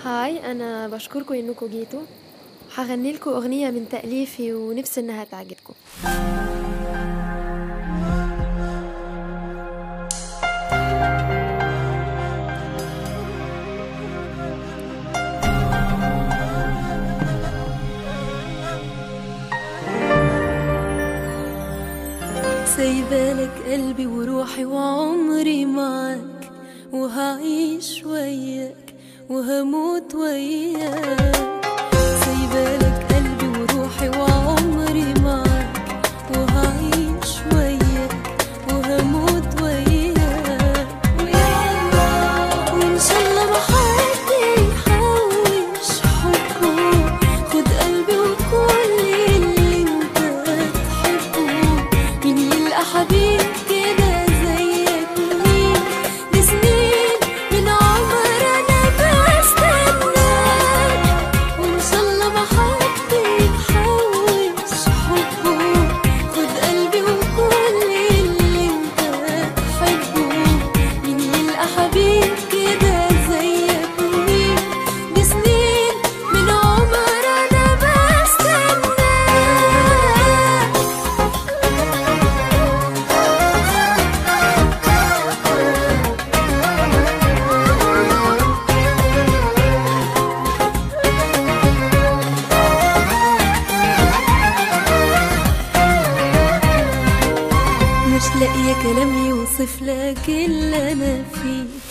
هاي أنا بشكركم إنكم جيتوا هغني لكم أغنية من تأليفي ونفسي إنها تعجبكم سايبالك قلبي وروحي وعمري معاك وهعيش وياك وهموت وياك سايبالك قلبي وروحي وعمري معاك وهعيش وياك وهموت وياك وإن شاء الله ما حد يحوش حبه خد قلبي وكل اللي انت تحبه مين يلقى حبيب كده زيك مين دي سنين من عمر انا بستناك وان شاء الله ما حد يحوش حبه خد قلبي وكل اللي انت تحبه مين يلقى حبيب كده زيك مين دي سنين من عمر انا بستناك مش لاقية كلام يوصف لك اللي أنا فيه